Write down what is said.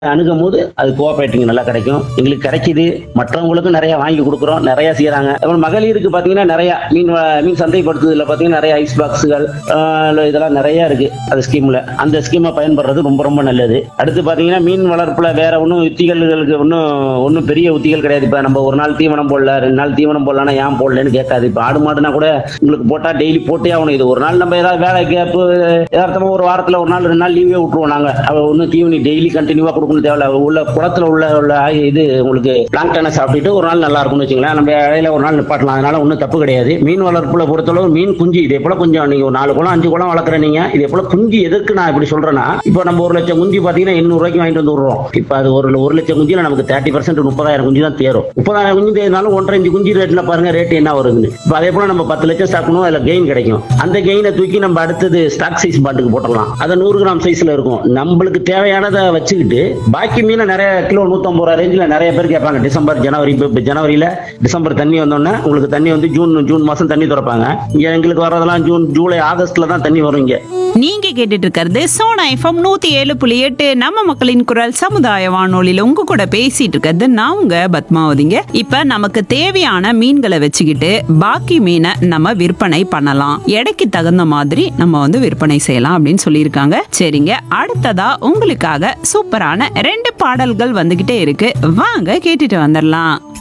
அணுகும் போது அது கோஆபரேட்டிங் நல்லா கிடைக்கும் எங்களுக்கு கிடைக்குது மற்றவங்களுக்கும் நிறைய வாங்கி கொடுக்குறோம் நிறைய செய்யறாங்க அப்புறம் மகளிருக்கு பாத்தீங்கன்னா நிறைய மீன் வ- மீன் சந்தைப்படுத்துதல பாத்தீங்கன்னா நிறைய ஐஸ் பாக்ஸுகள் இதெல்லாம் நிறைய இருக்கு அந்த ஸ்கீம்ல அந்த ஸ்கீமை பயன்படுறது ரொம்ப ரொம்ப நல்லது அடுத்து பாத்தீங்கன்னா மீன் வளர்ப்புல வேற ஒன்றும் உத்திகளுக்கு ஒன்றும் ஒன்றும் பெரிய உத்திகள் கிடையாது இப்ப நம்ம ஒரு நாள் தீவனம் போடல ரெண்டு நாள் தீவனம் போடலன்னா ஏன் போடலன்னு கேட்காது இப்ப ஆடு மாடுனா கூட உங்களுக்கு போட்டா டெய்லி போட்டே ஆகணும் இது ஒரு நாள் நம்ம ஏதாவது வேலை கேப்பு யதார்த்தமா ஒரு வாரத்துல ஒரு நாள் ரெண்டு நாள் லீவே விட்டுருவோம் நாங்க அவ ஒன்றும் தீவனி டெய்லி கண்டினியூவா கொடுக்கணும் தேவையில்ல உள்ள குளத்துல உள்ள உள்ள ஆய்- இது உங்களுக்கு பிளாங்டனை சாப்பிட்டுட்டு ஒரு நாள் நல்லா இருக்கும்னு வச்சுங்களேன் நம்ம இடையில ஒரு நாள் நிப்பாட்டலாம் அதனால ஒன்றும் தப்பு கிடையாது மீன் வளர்ப்புல பொறுத்தளவு மீன் குஞ்சு இதே போல கொஞ்சம் நீங்க ஒரு நாலு குளம் அஞ்சு குளம் வளர்க்குற நீங்க இதே போல குஞ்சு எதுக்கு நான் இப்படி சொல்றேன்னா இப்போ நம்ம ஒரு லட்சம் குஞ்சு பாத்தீங்கன்னா எண்ணூறு ரூபாய்க்கு வாங்கிட்டு வந்து விடுறோம் இப்போ அது ஒரு ஒரு லட்சம் குஞ்சுல நமக்கு தேர்ட்டி பர்சன்ட் முப்பதாயிரம் குஞ்சு தான் தேரும் முப்பதாயிரம் குஞ்சு தேர்னாலும் ஒன்றரை அஞ்சு குஞ்சு ரேட்ல பாருங்க ரேட் என்ன வருதுன்னு இப்போ அதே போல நம்ம பத்து லட்சம் ஸ்டாக்னும் அதுல கெயின் கிடைக்கும் அந்த கெயினை தூக்கி நம்ம அடுத்தது ஸ்டாக் சைஸ் பாட்டுக்கு போட்டுடலாம் அது நூறு கிராம் சைஸ்ல இருக்கும் நம்மளுக்கு தேவையானதை வச்சுக்கிட்டு பாக்கி மீனை நிறைய கிலோ நூத்தம்பது ரூபா ரேஞ்சில் நிறைய பேர் கேட்பாங்க டிசம்பர் ஜனவரி இப்போ இப்போ ஜனவரியில டிசம்பர் தண்ணி வந்தோடனே உங்களுக்கு தண்ணி வந்து ஜூன் ஜூன் மாசம் தண்ணி திறப்பாங்க இங்க எங்களுக்கு வர்றதெல்லாம் ஜூன் ஜூலை ஆகஸ்ட்ல தான் தண்ணி வரும் இங்க நீங்க கேட்டுட்டு இருக்கிறது சோனா எஃப்எம் நூத்தி ஏழு புள்ளி எட்டு நம்ம மக்களின் குரல் சமுதாய வானொலியில உங்க கூட பேசிட்டு இருக்கிறது நான் உங்க பத்மாவதிங்க இப்ப நமக்கு தேவையான மீன்களை வச்சுக்கிட்டு பாக்கி மீனை நம்ம விற்பனை பண்ணலாம் எடைக்கு தகுந்த மாதிரி நம்ம வந்து விற்பனை செய்யலாம் அப்படின்னு சொல்லியிருக்காங்க சரிங்க அடுத்ததா உங்களுக்காக சூப்பரான ரெண்டு பாடல்கள் வந்துகிட்டே இருக்கு வாங்க கேட்டுட்டு வந்துடலாம்